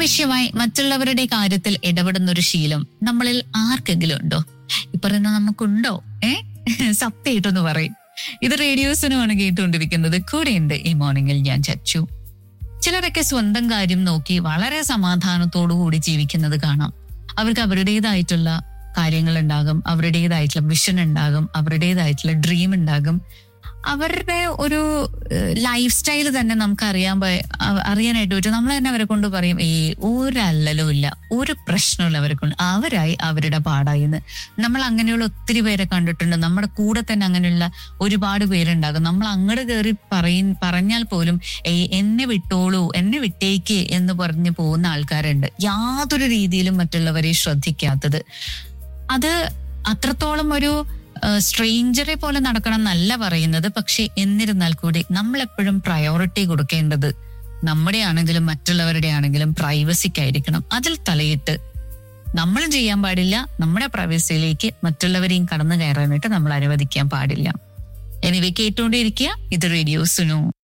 അനാവശ്യമായി മറ്റുള്ളവരുടെ കാര്യത്തിൽ ഇടപെടുന്ന ഒരു ശീലം നമ്മളിൽ ആർക്കെങ്കിലും ഉണ്ടോ ഈ പറയുന്ന നമുക്കുണ്ടോ ഏ സത്യമായിട്ടൊന്ന് പറയും ഇത് റേഡിയോസിനുമാണ് കേട്ടുകൊണ്ടിരിക്കുന്നത് കൂടെയുണ്ട് ഈ മോർണിംഗിൽ ഞാൻ ചച്ചു ചിലരൊക്കെ സ്വന്തം കാര്യം നോക്കി വളരെ സമാധാനത്തോടു കൂടി ജീവിക്കുന്നത് കാണാം അവർക്ക് അവരുടേതായിട്ടുള്ള കാര്യങ്ങൾ ഉണ്ടാകും അവരുടേതായിട്ടുള്ള വിഷൻ ഉണ്ടാകും അവരുടേതായിട്ടുള്ള ഡ്രീം ഉണ്ടാകും അവരുടെ ഒരു ലൈഫ് സ്റ്റൈൽ തന്നെ നമുക്ക് അറിയാൻ പ- അ- അറിയാനായിട്ട് പറ്റും നമ്മൾ തന്നെ അവരെ കൊണ്ട് പറയും ഏ ഒരല്ലലും ഇല്ല ഒരു പ്രശ്നമില്ല അവരെ കൊണ്ട് അവരായി അവരുടെ പാടായി എന്ന് നമ്മൾ അങ്ങനെയുള്ള ഒത്തിരി പേരെ കണ്ടിട്ടുണ്ട് നമ്മുടെ കൂടെ തന്നെ അങ്ങനെയുള്ള ഒരുപാട് പേരുണ്ടാകും നമ്മൾ അങ്ങോട്ട് കയറി പറയും പറഞ്ഞാൽ പോലും ഏ എന്നെ വിട്ടോളൂ എന്നെ വിട്ടേക്ക് എന്ന് പറഞ്ഞ് പോകുന്ന ആൾക്കാരുണ്ട് യാതൊരു രീതിയിലും മറ്റുള്ളവരെ ശ്രദ്ധിക്കാത്തത് അത് അത്രത്തോളം ഒരു സ്ട്രേഞ്ചറെ പോലെ നടക്കണം എന്നല്ല പറയുന്നത് പക്ഷെ എന്നിരുന്നാൽ കൂടി നമ്മൾ എപ്പോഴും പ്രയോറിറ്റി കൊടുക്കേണ്ടത് നമ്മുടെ ആണെങ്കിലും മറ്റുള്ളവരുടെ ആണെങ്കിലും പ്രൈവസിക്കായിരിക്കണം അതിൽ തലയിട്ട് നമ്മൾ ചെയ്യാൻ പാടില്ല നമ്മുടെ പ്രൈവസിയിലേക്ക് മറ്റുള്ളവരെയും കടന്നു കയറാനായിട്ട് നമ്മൾ അനുവദിക്കാൻ പാടില്ല എനിവേ കേട്ടുകൊണ്ടേയിരിക്കുക ഇത് റേഡിയോ സുനു